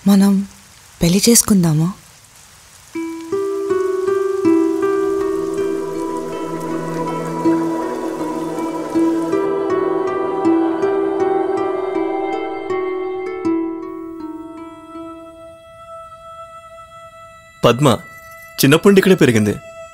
మనం పెళ్లి చేసుకుందామా పద్మ చిన్నప్పటి నుండి ఇక్కడే పెరిగింది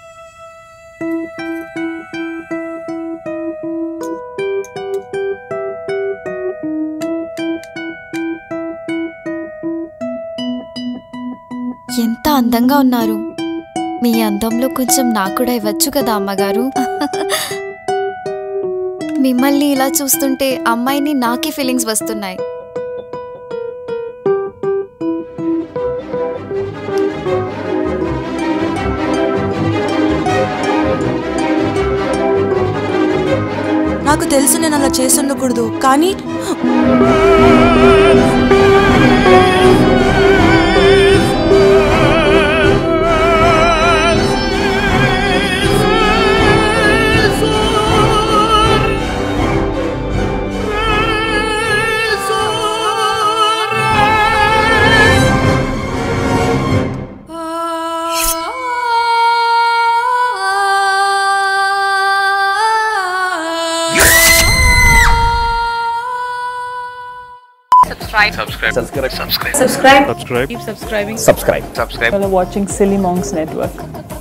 ఎంత అందంగా ఉన్నారు మీ అందంలో కొంచెం నాకు కూడా ఇవ్వచ్చు కదా అమ్మగారు మిమ్మల్ని ఇలా చూస్తుంటే అమ్మాయిని నాకే ఫీలింగ్స్ వస్తున్నాయి నాకు తెలుసు నేను అలా చేసి ఉండకూడదు కానీ subscribe subscribe subscribe subscribe keep subscribing subscribe subscribe You're watching Silly Monks Network.